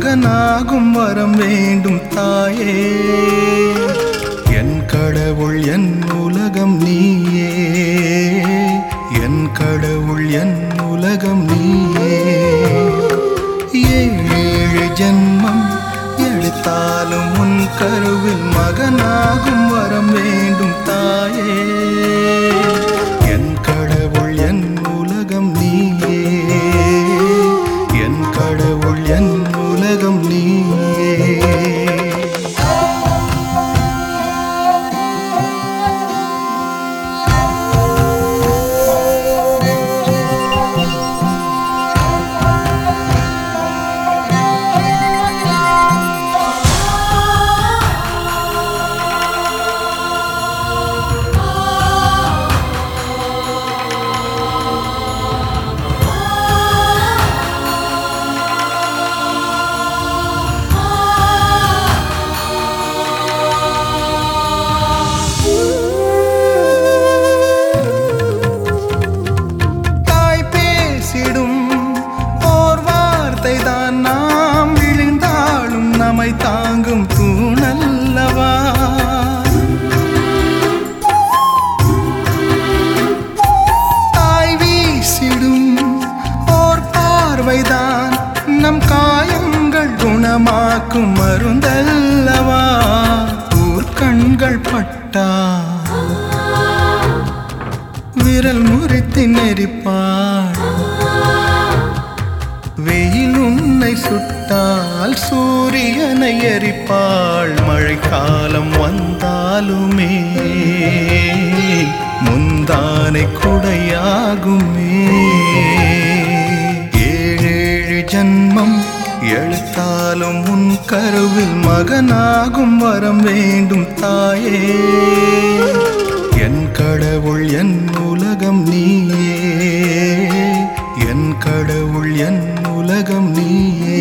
மகனாகும் வரம் வேண்டும் தாயே என் கடவுள் என் உலகம் நீயே என் கடவுள் என் உலகம் நீயே ஏழு ஜென்மம் எடுத்தாலும் உன் கருவில் மகனாகும் வரம் வேண்டும் தாயே என் கடவுள் என் உலகம் நீயே என் கடவுள் என் உலகம் நீயே தாய் பேசிடும் ஓர் வார்த்தை தான் நாம் விழுந்தாலும் நம்மை தாங்கும் தூணல்லவா தாய் வீசிடும் ஓர் பார்வைதான் நம் காயங்கள் குணமாக்கும் மருந்தல்லவா ஊர் கண்கள் பட்டா விரல் முறித்து நெறிப்பாள் வெயில் உன்னை சுட்டால் சூரியனை எரிப்பாள் மழைக்காலம் வந்தாலுமே முந்தானை குடையாகுமே ஏழேழு ஜன்மம் எழுத்தாலும் உன் கருவில் மகனாகும் வரம் வேண்டும் தாயே என் கடவுள் என் உலகம் நீயே என் கடவுள் என் உலகம் நீயே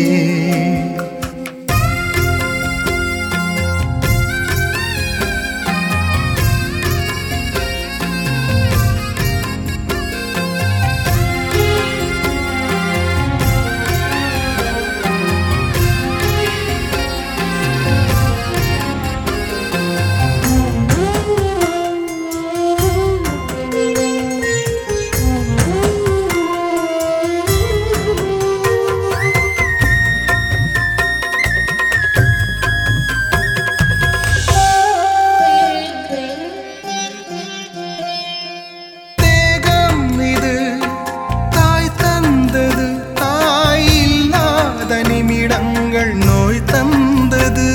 தேகம் இது தாய் தந்தது தாய் இல்லாத நிமிடங்கள் நோய் தந்தது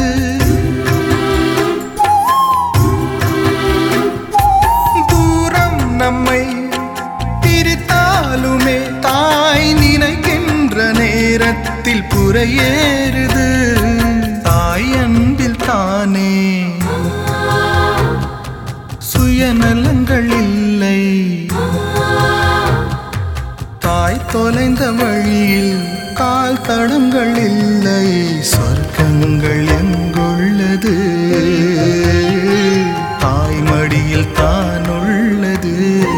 தூரம் நம்மை பிரித்தாலுமே தாய் நினைக்கின்ற நேரத்தில் புறையேறுது தாய் அன்பில் தானே சுயநலங்கள் இல்லை தாய் தொலைந்த வழியில் கால் தடங்கள் இல்லை சொர்க்கங்கள் எங்குள்ளது தாய் மடியில் தான் உள்ளது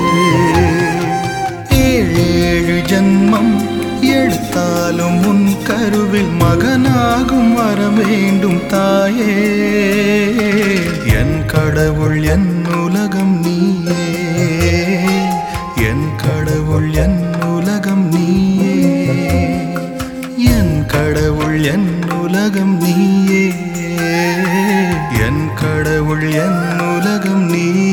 ஏழேழு ஜன்மம் எடுத்தாலும் உன் கருவில் மகனாகும் வர வேண்டும் தாயே என் கடவுள் என் உலகம் நீயே என் கடவுள் என் உலகம் நீயே என் கடவுள் என் உலகம் நீயே என் கடவுள் என் உலகம் நீயே